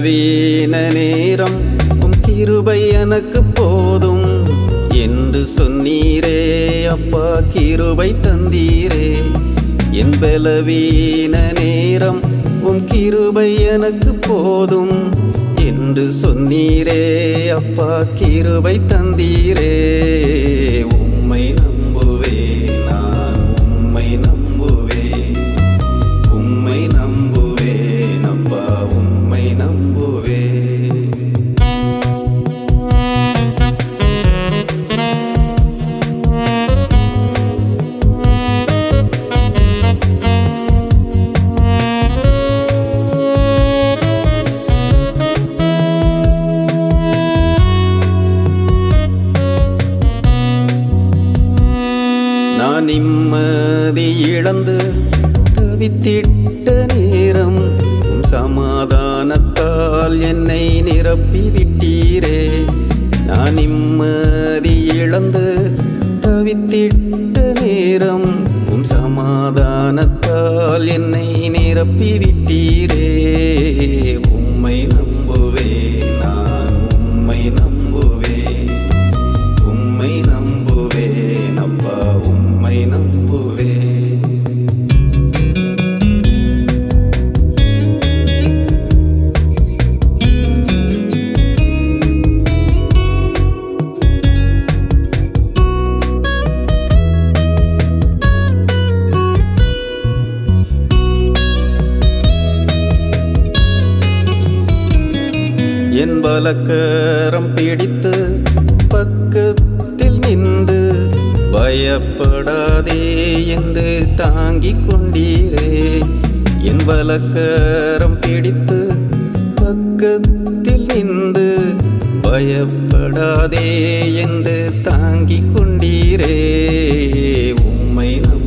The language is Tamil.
பலவீன நேரம் உம் கிருபை எனக்கு போதும் என்று சொன்னீரே அப்பா கிருபை தந்தீரே என் பலவீன நேரம் உம் கிருபை எனக்கு போதும் என்று சொன்னீரே அப்பா கிருபை தந்தீரே உம்மை நம்புவே நான் உம்மை நம்புவே உம்மை நம்புவே அப்பா உம்மை நம்புவே நான் நிம்மதி இழந்து தவித்திட்ட நேரம் உம் சமாதானத்தால் என்னை நிரப்பி விட்டீரே நான் நிம்மதி இழந்து தவித்திட்ட நேரம் உம் சமாதானத்தால் என்னை நிரப்பி விட்டீரே உம்மை நம்புவே நான் உம்மை நம்புவே உம்மை நம்புவே அப்பா உம்மை நம்புவே என் வலக்கரம் பிடித்து பக்கத்தில் நின்று பயப்படாதே என்று தாங்கிக் கொண்டீரே என் வலக்கரம் பிடித்து பக்கத்தில் நின்று பயப்படாதே என்று தாங்கிக் கொண்டீரே உம்மை நம்புவே